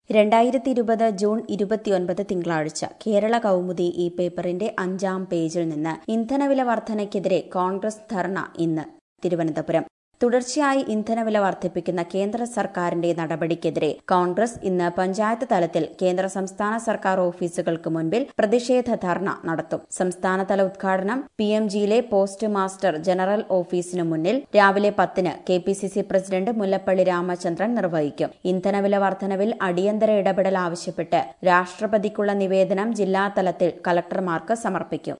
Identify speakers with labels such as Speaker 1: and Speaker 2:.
Speaker 1: രണ്ടായിരത്തി ഇരുപത് ജൂൺ ഇരുപത്തിയൊൻപത് തിങ്കളാഴ്ച കേരള കൗമുദി ഈ പേപ്പറിന്റെ അഞ്ചാം പേജിൽ നിന്ന് ഇന്ധനവില വർധനയ്ക്കെതിരെ കോൺഗ്രസ് ധർണ ഇന്ന് തിരുവനന്തപുരം തുടർച്ചയായി ഇന്ധനവില വർദ്ധിപ്പിക്കുന്ന കേന്ദ്ര സർക്കാരിന്റെ നടപടിക്കെതിരെ കോൺഗ്രസ് ഇന്ന് പഞ്ചായത്ത് തലത്തിൽ കേന്ദ്ര സംസ്ഥാന സർക്കാർ ഓഫീസുകൾക്ക് മുൻപിൽ പ്രതിഷേധ ധർണ നടത്തും സംസ്ഥാനതല ഉദ്ഘാടനം പി എം ജിയിലെ പോസ്റ്റ് മാസ്റ്റർ ജനറൽ ഓഫീസിനു മുന്നിൽ രാവിലെ പത്തിന് K P C C president Mullappally Ramachandran നിർവഹിക്കും ഇന്ധനവില വർധനവിൽ അടിയന്തര ഇടപെടൽ ആവശ്യപ്പെട്ട് രാഷ്ട്രപതിക്കുള്ള നിവേദനം ജില്ലാതലത്തിൽ കലക്ടർമാർക്ക് സമർപ്പിക്കും